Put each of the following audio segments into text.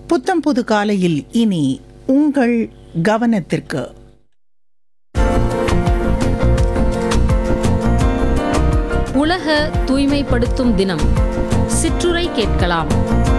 புத்தம் புது காலையில் இனி உங்கள் கவனத்திற்கு உலக தூய்மைப்படுத்தும் தினம் சிற்றுரை கேட்கலாம்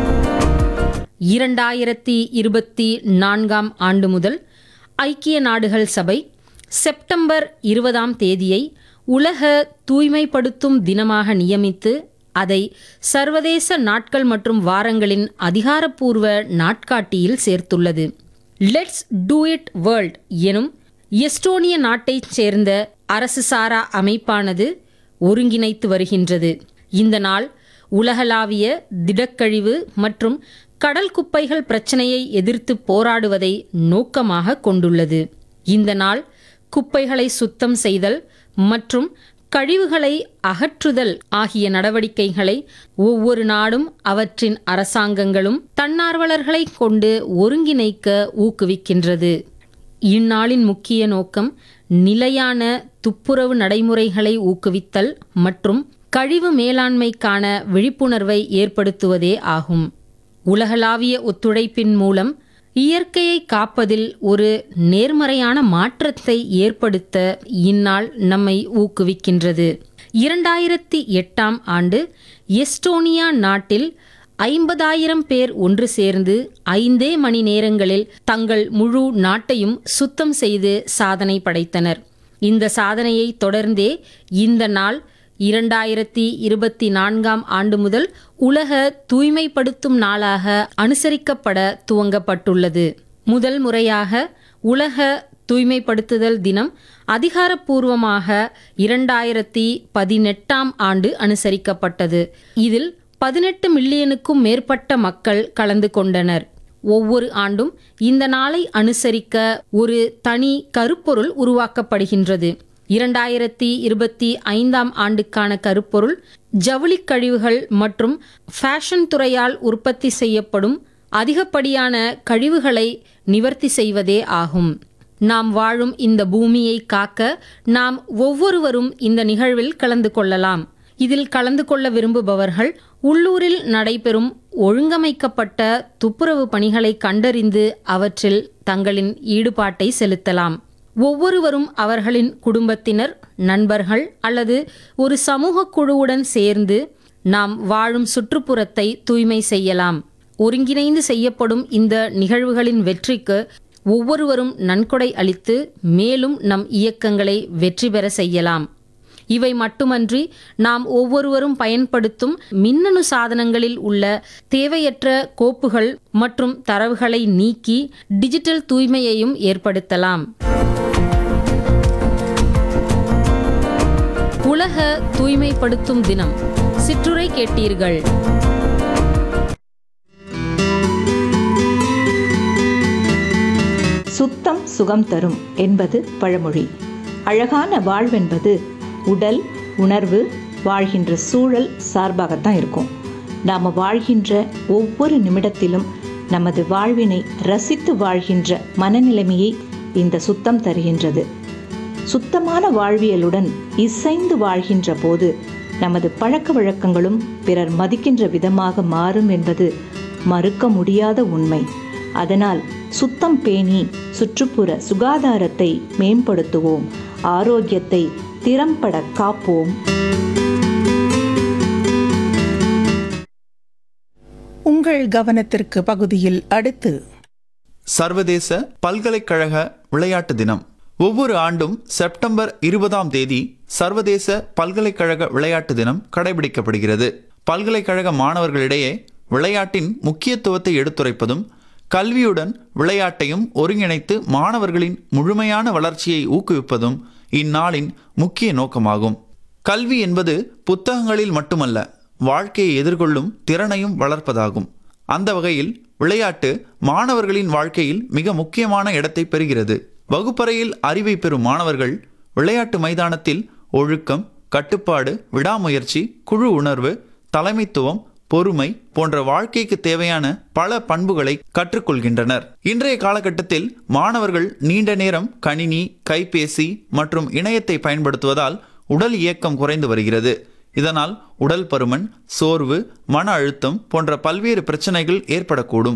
இரண்டாயிரத்தி இருபத்தி நான்காம் ஆண்டு முதல் ஐக்கிய நாடுகள் சபை செப்டம்பர் இருபதாம் தேதியை உலக தூய்மைப்படுத்தும் தினமாக நியமித்து அதை சர்வதேச நாட்கள் மற்றும் வாரங்களின் அதிகாரப்பூர்வ நாட்காட்டியில் சேர்த்துள்ளது லெட்ஸ் டூ இட் வேர்ல்ட் எனும் எஸ்டோனிய நாட்டைச் சேர்ந்த அரசு சாரா அமைப்பானது ஒருங்கிணைத்து வருகின்றது இந்த நாள் உலகளாவிய திடக்கழிவு மற்றும் கடல் குப்பைகள் பிரச்சனையை எதிர்த்து போராடுவதை நோக்கமாக கொண்டுள்ளது இந்த நாள் குப்பைகளை சுத்தம் செய்தல் மற்றும் கழிவுகளை அகற்றுதல் ஆகிய நடவடிக்கைகளை ஒவ்வொரு நாடும் அவற்றின் அரசாங்கங்களும் தன்னார்வலர்களை கொண்டு ஒருங்கிணைக்க ஊக்குவிக்கின்றது இந்நாளின் முக்கிய நோக்கம் நிலையான துப்புரவு நடைமுறைகளை ஊக்குவித்தல் மற்றும் கழிவு மேலாண்மைக்கான விழிப்புணர்வை ஏற்படுத்துவதே ஆகும் உலகளாவிய ஒத்துழைப்பின் மூலம் இயற்கையை காப்பதில் ஒரு நேர்மறையான மாற்றத்தை ஏற்படுத்த இந்நாள் நம்மை ஊக்குவிக்கின்றது இரண்டாயிரத்தி எட்டாம் ஆண்டு எஸ்டோனியா நாட்டில் ஐம்பதாயிரம் பேர் ஒன்று சேர்ந்து ஐந்தே மணி நேரங்களில் தங்கள் முழு நாட்டையும் சுத்தம் செய்து சாதனை படைத்தனர் இந்த சாதனையை தொடர்ந்தே இந்த நாள் இரண்டாயிரத்தி இருபத்தி நான்காம் ஆண்டு முதல் உலக தூய்மைப்படுத்தும் நாளாக அனுசரிக்கப்பட துவங்கப்பட்டுள்ளது முதல் முறையாக உலக தூய்மைப்படுத்துதல் தினம் அதிகாரப்பூர்வமாக இரண்டாயிரத்தி பதினெட்டாம் ஆண்டு அனுசரிக்கப்பட்டது இதில் பதினெட்டு மில்லியனுக்கும் மேற்பட்ட மக்கள் கலந்து கொண்டனர் ஒவ்வொரு ஆண்டும் இந்த நாளை அனுசரிக்க ஒரு தனி கருப்பொருள் உருவாக்கப்படுகின்றது இரண்டாயிரத்தி இருபத்தி ஐந்தாம் ஆண்டுக்கான கருப்பொருள் ஜவுளிக் கழிவுகள் மற்றும் ஃபேஷன் துறையால் உற்பத்தி செய்யப்படும் அதிகப்படியான கழிவுகளை நிவர்த்தி செய்வதே ஆகும் நாம் வாழும் இந்த பூமியை காக்க நாம் ஒவ்வொருவரும் இந்த நிகழ்வில் கலந்து கொள்ளலாம் இதில் கலந்து கொள்ள விரும்புபவர்கள் உள்ளூரில் நடைபெறும் ஒழுங்கமைக்கப்பட்ட துப்புரவு பணிகளை கண்டறிந்து அவற்றில் தங்களின் ஈடுபாட்டை செலுத்தலாம் ஒவ்வொருவரும் அவர்களின் குடும்பத்தினர் நண்பர்கள் அல்லது ஒரு சமூக குழுவுடன் சேர்ந்து நாம் வாழும் சுற்றுப்புறத்தை தூய்மை செய்யலாம் ஒருங்கிணைந்து செய்யப்படும் இந்த நிகழ்வுகளின் வெற்றிக்கு ஒவ்வொருவரும் நன்கொடை அளித்து மேலும் நம் இயக்கங்களை வெற்றி பெற செய்யலாம் இவை மட்டுமன்றி நாம் ஒவ்வொருவரும் பயன்படுத்தும் மின்னணு சாதனங்களில் உள்ள தேவையற்ற கோப்புகள் மற்றும் தரவுகளை நீக்கி டிஜிட்டல் தூய்மையையும் ஏற்படுத்தலாம் உலக தூய்மைப்படுத்தும் தினம் சிற்றுரை கேட்டீர்கள் சுத்தம் சுகம் தரும் என்பது பழமொழி அழகான வாழ்வென்பது உடல் உணர்வு வாழ்கின்ற சூழல் சார்பாகத்தான் இருக்கும் நாம் வாழ்கின்ற ஒவ்வொரு நிமிடத்திலும் நமது வாழ்வினை ரசித்து வாழ்கின்ற மனநிலைமையை இந்த சுத்தம் தருகின்றது சுத்தமான வாழ்வியலுடன் இசைந்து வாழ்கின்ற போது நமது பழக்க வழக்கங்களும் பிறர் மதிக்கின்ற விதமாக மாறும் என்பது மறுக்க முடியாத உண்மை அதனால் சுத்தம் பேணி சுற்றுப்புற சுகாதாரத்தை மேம்படுத்துவோம் ஆரோக்கியத்தை திறம்பட காப்போம் உங்கள் கவனத்திற்கு பகுதியில் அடுத்து சர்வதேச பல்கலைக்கழக விளையாட்டு தினம் ஒவ்வொரு ஆண்டும் செப்டம்பர் இருபதாம் தேதி சர்வதேச பல்கலைக்கழக விளையாட்டு தினம் கடைபிடிக்கப்படுகிறது பல்கலைக்கழக மாணவர்களிடையே விளையாட்டின் முக்கியத்துவத்தை எடுத்துரைப்பதும் கல்வியுடன் விளையாட்டையும் ஒருங்கிணைத்து மாணவர்களின் முழுமையான வளர்ச்சியை ஊக்குவிப்பதும் இந்நாளின் முக்கிய நோக்கமாகும் கல்வி என்பது புத்தகங்களில் மட்டுமல்ல வாழ்க்கையை எதிர்கொள்ளும் திறனையும் வளர்ப்பதாகும் அந்த வகையில் விளையாட்டு மாணவர்களின் வாழ்க்கையில் மிக முக்கியமான இடத்தை பெறுகிறது வகுப்பறையில் அறிவை பெறும் மாணவர்கள் விளையாட்டு மைதானத்தில் ஒழுக்கம் கட்டுப்பாடு விடாமுயற்சி குழு உணர்வு தலைமைத்துவம் பொறுமை போன்ற வாழ்க்கைக்கு தேவையான பல பண்புகளை கற்றுக்கொள்கின்றனர் இன்றைய காலகட்டத்தில் மாணவர்கள் நீண்ட நேரம் கணினி கைபேசி மற்றும் இணையத்தை பயன்படுத்துவதால் உடல் இயக்கம் குறைந்து வருகிறது இதனால் உடல் பருமன் சோர்வு மன அழுத்தம் போன்ற பல்வேறு பிரச்சனைகள் ஏற்படக்கூடும்